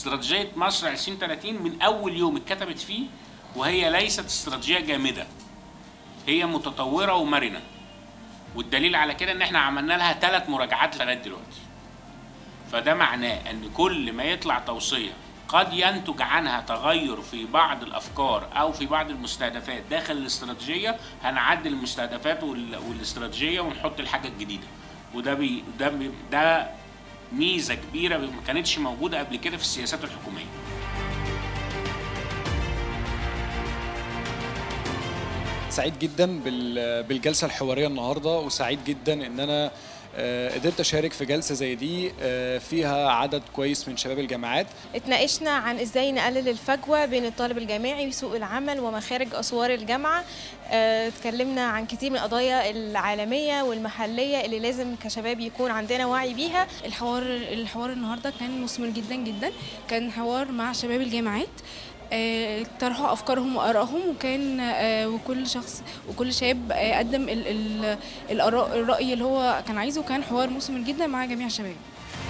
استراتيجيه مصر 2030 من اول يوم اتكتبت فيه وهي ليست استراتيجيه جامده هي متطوره ومرنه والدليل على كده ان احنا عملنا لها ثلاث مراجعات لغايه دلوقتي فده معناه ان كل ما يطلع توصيه قد ينتج عنها تغير في بعض الافكار او في بعض المستهدفات داخل الاستراتيجيه هنعدل المستهدفات وال- والاستراتيجيه ونحط الحاجه الجديده وده بي ده بي ده ميزه كبيره ما كانتش موجوده قبل كده في السياسات الحكوميه سعيد جدا بال- بالجلسه الحواريه النهارده وسعيد جدا ان انا آه، قدرت اشارك في جلسه زي دي آه، فيها عدد كويس من شباب الجامعات اتناقشنا عن ازاي نقلل الفجوه بين الطالب الجامعي وسوق العمل ومخارج اسوار الجامعه اه، اتكلمنا عن كتير من القضايا العالميه والمحليه اللي لازم كشباب يكون عندنا وعي بيها الحوار الحوار النهارده كان مثمر جدا جدا كان حوار مع شباب الجامعات آه، اقترحوا افكارهم وارائهم وكان آه، وكل شخص وكل شاب آه، قدم ال- ال- الآراء- الراي اللي هو كان عايزه كان حوار مثمر جدا مع جميع الشباب